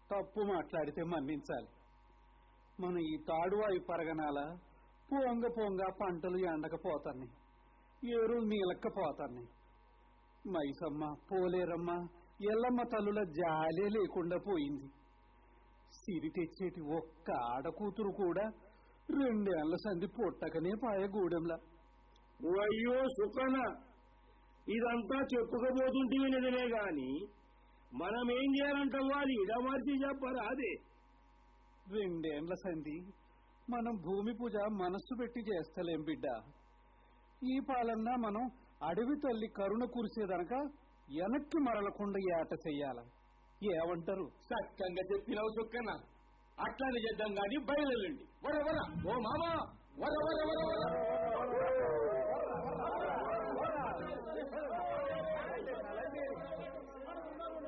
తప్పు మాట్లాడితే మన్నించాలి మన ఈ తాడువాయి పరగనాల పోంగ పోంగ పంటలు ఎండకపోతాయి ఏరులు నీలక్కపోతాయి మైసమ్మ పోలేరమ్మ ఎల్లమ్మ తల్లుల జాలే లేకుండా పోయింది సిరి తెచ్చేటి ఒక్క ఆడ కూతురు కూడా రెండేళ్ల సంధి పుట్టకనే పాయ గూడెంలా అయ్యో సుఖన ఇదంతా చెప్పుకోబోతుంటే నిజమే గాని మనం ఏం చేయాలంటావో అది ఇడమర్చి చెప్పరా అదే రెండేండ్ల సంధి మనం భూమి పూజ మనస్సు పెట్టి చేస్తలేం బిడ్డ ఈ పాలన్నా మనం అడవి తల్లి కరుణ కురిసేదనక వెనక్కి మరలకుండా ఏట చెయ్యాల ఏమంటారు చక్కగా చెప్పినావు సుక్కన అట్లానే చేద్దాం గాని బయలుండి వర వర ఓ మామా వర వర వర వర